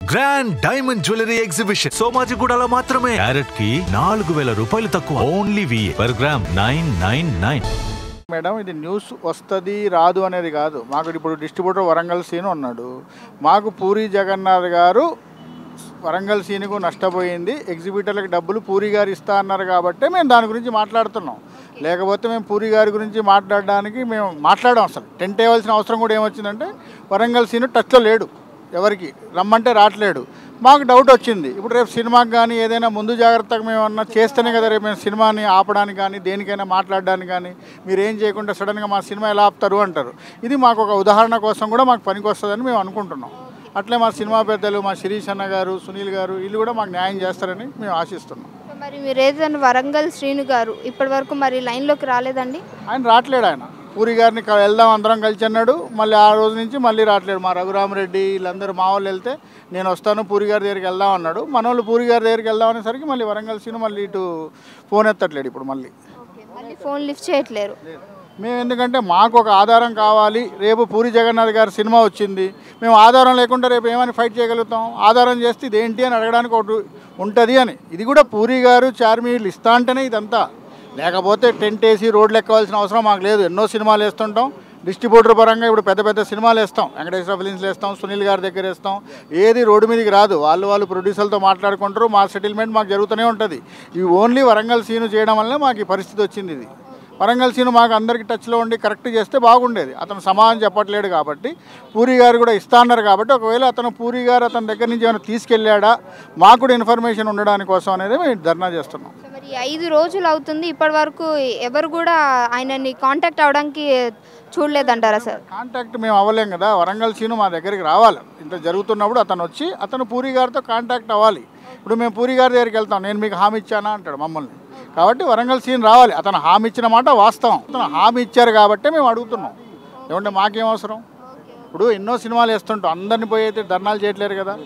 grand diamond jewellery exhibition సోమాజిగూడలో మాత్రమే carat కి నాలుగు వేల రూపాయలు తక్కువ ఓన్లీ వి per gram nine nine nine madam ఇది న్యూస్ వస్తుంది రాదు అనేది కాదు మాకు ఇప్పుడు డిస్ట్రిబ్యూటర్ వరంగల్ సీను ఉన్నాడు మాకు పూరి జగన్నాథ్ గారు వరంగల్ సీనుకు నష్టపోయింది ఎగ్జిబిటర్లకు డబ్బులు పూరి గారు ఇస్తా అన్నారు కాబట్టి మేము దాని గురించి మాట్లాడుతున్నాం లేకపోతే మేము పూరి గారి గురించి మాట్లాడడానికి మేము మాట్లాడాం అసలు టెంట్ వేయవలసిన అవసరం కూడా ఏమొచ్చిందంటే వరంగల్ సీను టచ్లో లేడు ఎవరికి రమ్మంటే రావట్లేడు మాకు డౌట్ వచ్చింది ఇప్పుడు రేపు సినిమాకి కానీ ఏదైనా ముందు జాగ్రత్తగా మేము అన్నా చేస్తేనే కదా రేపు మేము సినిమాని ఆపడానికి కానీ దేనికైనా మాట్లాడడానికి కానీ మీరు ఏం చేయకుండా సడన్గా మా సినిమా ఎలా ఆపుతారు అంటారు ఇది మాకు ఒక ఉదాహరణ కోసం కూడా మాకు పనికి వస్తుందని మేము అనుకుంటున్నాం అట్లే మా సినిమా పెద్దలు మా శిరీష్ అన్న గారు సునీల్ గారు వీళ్ళు కూడా మాకు న్యాయం చేస్తారని మేము ఆశిస్తున్నాం సో మరి మీరు ఏదైనా వరంగల్ శ్రీను గారు ఇప్పటి వరకు మరి లైన్లోకి రాలేదండి ఆయన రావట్లేడు ఆయన పూరి గారిని క- వెళ్దాం అందరం కలిసి అన్నాడు మళ్ళీ ఆ రోజు నుంచి మళ్ళీ రావట్లేడు మా రఘురామరెడ్డి వీళ్ళందరూ మా వాళ్ళు వెళ్తే నేను వస్తాను పూరి గారి దగ్గరికి వెళ్దాం అన్నాడు మన వాళ్ళు పూరి గారి దగ్గరికి వెళ్దాం అనేసరికి మళ్ళీ వరంగల్ సీను మళ్ళీ ఇటు ఫోన్ ఎత్తట్లేడు ఇప్పుడు మళ్ళీ మళ్ళీ ఫోన్ లిఫ్ట్ చేయట్లేరు మేము ఎందుకంటే మాకు ఒక ఆధారం కావాలి రేపు పూరి జగన్నాథ్ గారి సినిమా వచ్చింది మేము ఆధారం లేకుండా రేపు ఏమని ఫైట్ చేయగలుగుతాం ఆధారం చేస్తే ఇదేంటి అని అడగడానికి ఒకటి ఉంటుంది అని ఇది కూడా పూరి గారు చార్మి వీళ్ళు ఇస్తా అంటేనే ఇదంతా లేకపోతే టెంట్ వేసి రోడ్లు ఎక్కవలసిన అవసరం మాకు లేదు ఎన్నో సినిమాలు వేస్తుంటాం డిస్ట్రిబ్యూటర్ పరంగా ఇప్పుడు పెద్ద పెద్ద సినిమాలు వేస్తాం వెంకటేశ్వర ఫిలిమ్స్లో వేస్తాం సునీల్ గారి దగ్గర వేస్తాం ఏది రోడ్డు మీదకి రాదు వాళ్ళు వాళ్ళు ప్రొడ్యూసర్లతో మాట్లాడుకుంటారు మా సెటిల్మెంట్ మాకు జరుగుతూనే ఉంటుంది ఇవి ఓన్లీ వరంగల్ సీను చేయడం వల్ల మాకు ఈ పరిస్థితి వచ్చింది ఇది వరంగల్ సీను మాకు అందరికి టచ్లో ఉండి కరెక్ట్ చేస్తే బాగుండేది అతను సమాధానం చెప్పట్లేడు కాబట్టి పూరి గారు కూడా ఇస్తా అన్నారు కాబట్టి ఒకవేళ అతను పూరి గారు అతని దగ్గర నుంచి ఏమైనా తీసుకెళ్ళాడా మాకు కూడా ఇన్ఫర్మేషన్ ఉండడానికి కోసం అనేది మేము ధర్నా చేస్తున్నాం సో మరి ఐదు రోజులు అవుతుంది ఇప్పటి వరకు ఎవరు కూడా ఆయనని కాంటాక్ట్ అవడానికి చూడలేదంటారా సార్ కాంటాక్ట్ మేము అవ్వలేం కదా వరంగల్ సీను మా దగ్గరికి రావాలి ఇంత జరుగుతున్నప్పుడు అతను వచ్చి అతను పూరి గారితో కాంటాక్ట్ అవ్వాలి ఇప్పుడు మేము పూరి గారి దగ్గరికి వెళ్తాం నేను మీకు హామీ ఇచ్చానా అంటాడు మమ్మల్ని కాబట్టి వరంగల్ సీన్ రావాలి అతను హామీ ఇచ్చిన మాట వాస్తవం అతను హామీ ఇచ్చారు కాబట్టి మేము అడుగుతున్నాం ఏమంటే మాకేం అవసరం ఇప్పుడు ఎన్నో సినిమాలు వేస్తుంటాం అందరిని పోయి అయితే ధర్నాలు చేయట్లేరు కదా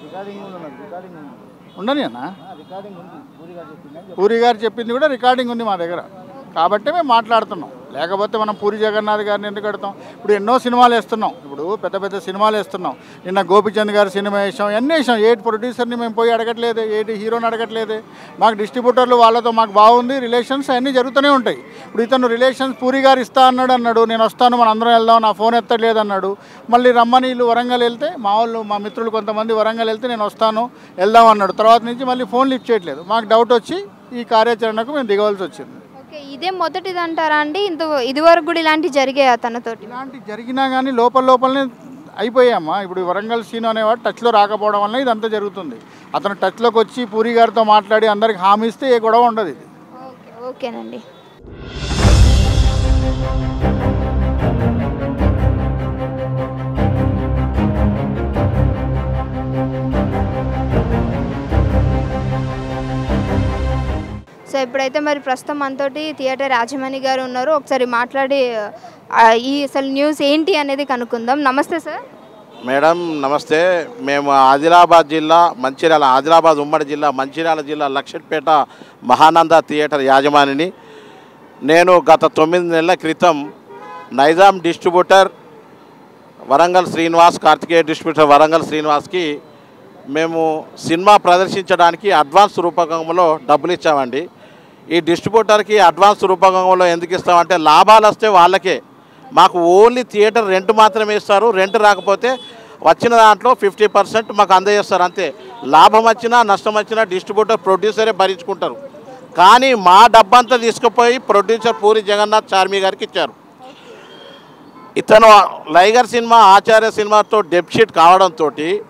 ఉండని అన్న పూరి గారు చెప్పింది కూడా రికార్డింగ్ ఉంది మా దగ్గర కాబట్టి మేము మాట్లాడుతున్నాం లేకపోతే మనం పూరి జగన్నాథ్ గారిని ఎందుకు అడుగుతాం ఇప్పుడు ఎన్నో సినిమాలు వేస్తున్నాం ఇప్పుడు పెద్ద పెద్ద సినిమాలు వేస్తున్నాం నిన్న గోపిచంద్ గారి సినిమా వేసాం ఎన్ని వేసాం ఏటి ప్రొడ్యూసర్ని మేము పోయి అడగట్లేదు ఏటి హీరోని అడగట్లేదు మాకు డిస్ట్రిబ్యూటర్లు వాళ్ళతో మాకు బాగుంది రిలేషన్స్ అన్నీ జరుగుతూనే ఉంటాయి ఇప్పుడు ఇతను రిలేషన్స్ పూరి గారు ఇస్తా అన్నాడు అన్నాడు నేను వస్తాను మన అందరం వెళ్దాం నా ఫోన్ ఎత్తట్లేదు అన్నాడు మళ్ళీ రమ్మని వీళ్ళు వరంగల్ వెళ్తే మా వాళ్ళు మా మిత్రులు కొంతమంది వరంగల్ వెళ్తే నేను వస్తాను వెళ్దాం అన్నాడు తర్వాత నుంచి మళ్ళీ ఫోన్ లిఫ్ట్ చేయట్లేదు మాకు డౌట్ వచ్చి ఈ కార్యాచరణకు మేము దిగవలసి వచ్చింది ఓకే ఇదే మొదటిది అంటారా అండి ఇంత ఇదివరకు కూడా ఇలాంటివి జరిగాయా తనతోటి ఇలాంటి జరిగినా కానీ లోపల లోపలనే అయిపోయామ్మా ఇప్పుడు వరంగల్ సీన్ అనేవాడు టచ్లో రాకపోవడం వల్ల ఇదంతా జరుగుతుంది అతను టచ్లోకి వచ్చి పూరి గారితో మాట్లాడి అందరికి హామీ ఇస్తే ఏ గొడవ ఉండదు ఇది ఓకే ఓకేనండి సో ఇప్పుడైతే మరి ప్రస్తుతం మనతోటి థియేటర్ యాజమాని గారు ఉన్నారు ఒకసారి మాట్లాడి ఆ, ఈ అసలు న్యూస్ ఏంటి అనేది కనుక్కుందాం నమస్తే సార్ మేడం నమస్తే మేము ఆదిలాబాద్ జిల్లా మంచిర్యాల ఆదిలాబాద్ ఉమ్మడి జిల్లా మంచిర్యాల జిల్లా లక్షట్పేట మహానంద థియేటర్ యాజమానిని నేను గత తొమ్మిది నెలల క్రితం నైజాం డిస్ట్రిబ్యూటర్ వరంగల్ శ్రీనివాస్ కార్తికేయ డిస్ట్రిబ్యూటర్ వరంగల్ శ్రీనివాస్కి మేము సినిమా ప్రదర్శించడానికి అడ్వాన్స్ రూపకంలో డబ్బులు ఇచ్చామండి ఈ డిస్ట్రిబ్యూటర్కి అడ్వాన్స్ రూపకంలో ఎందుకు ఇస్తామంటే లాభాలు వస్తే వాళ్ళకే మాకు ఓన్లీ థియేటర్ రెంట్ మాత్రమే ఇస్తారు రెంట్ రాకపోతే వచ్చిన దాంట్లో ఫిఫ్టీ పర్సెంట్ మాకు అందజేస్తారు అంతే లాభం వచ్చినా నష్టం వచ్చినా డిస్ట్రిబ్యూటర్ ప్రొడ్యూసరే భరించుకుంటారు కానీ మా డబ్బంతా తీసుకుపోయి ప్రొడ్యూసర్ పూరి జగన్నాథ్ చార్మి గారికి ఇచ్చారు ఇతను లైగర్ సినిమా ఆచార్య సినిమాతో డెప్షీట్ కావడంతో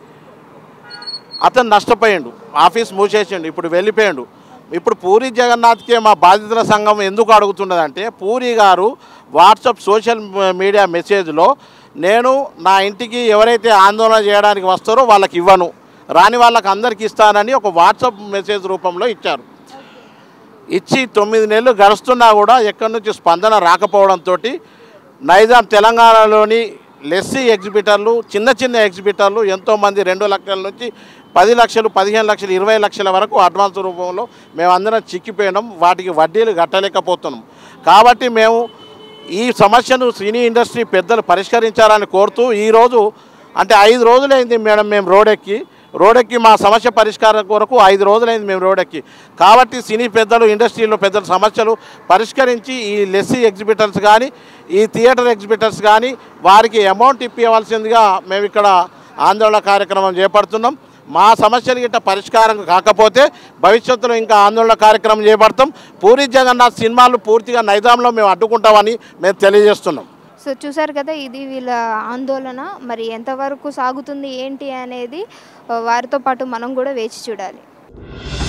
అతను నష్టపోయిండు ఆఫీస్ మూసేసిండు ఇప్పుడు వెళ్ళిపోయిండు ఇప్పుడు పూరి జగన్నాథ్కే మా బాధితుల సంఘం ఎందుకు అడుగుతున్నదంటే పూరి గారు వాట్సాప్ సోషల్ మీడియా మెసేజ్లో నేను నా ఇంటికి ఎవరైతే ఆందోళన చేయడానికి వస్తారో వాళ్ళకి ఇవ్వను రాని వాళ్ళకి అందరికి ఇస్తానని ఒక వాట్సాప్ మెసేజ్ రూపంలో ఇచ్చారు ఇచ్చి తొమ్మిది నెలలు గడుస్తున్నా కూడా ఎక్కడి నుంచి స్పందన రాకపోవడంతో నైజాం తెలంగాణలోని లెస్సీ ఎగ్జిబిటర్లు చిన్న చిన్న ఎగ్జిబిటర్లు ఎంతోమంది రెండు లక్షల నుంచి పది లక్షలు పదిహేను లక్షలు ఇరవై లక్షల వరకు అడ్వాన్స్ రూపంలో మేమందరం చిక్కిపోయినాం వాటికి వడ్డీలు కట్టలేకపోతున్నాం కాబట్టి మేము ఈ సమస్యను సినీ ఇండస్ట్రీ పెద్దలు పరిష్కరించాలని కోరుతూ ఈరోజు అంటే ఐదు రోజులైంది మేడం మేము రోడ్ ఎక్కి రోడెక్కి మా సమస్య పరిష్కారం కొరకు ఐదు రోజులైంది మేము రోడెక్కి కాబట్టి సినీ పెద్దలు ఇండస్ట్రీలో పెద్దల సమస్యలు పరిష్కరించి ఈ లెస్సీ ఎగ్జిబిటర్స్ కానీ ఈ థియేటర్ ఎగ్జిబిటర్స్ కానీ వారికి అమౌంట్ ఇప్పించవలసిందిగా మేము ఇక్కడ ఆందోళన కార్యక్రమం చేపడుతున్నాం మా సమస్యలు గిట్ట పరిష్కారం కాకపోతే భవిష్యత్తులో ఇంకా ఆందోళన కార్యక్రమం చేపడతాం పూరి జగన్నాథ్ సినిమాలు పూర్తిగా నైజాంలో మేము అడ్డుకుంటామని మేము తెలియజేస్తున్నాం సో చూసారు కదా ఇది వీళ్ళ ఆందోళన మరి ఎంతవరకు సాగుతుంది ఏంటి అనేది ఆ, వారితో పాటు మనం కూడా వేచి చూడాలి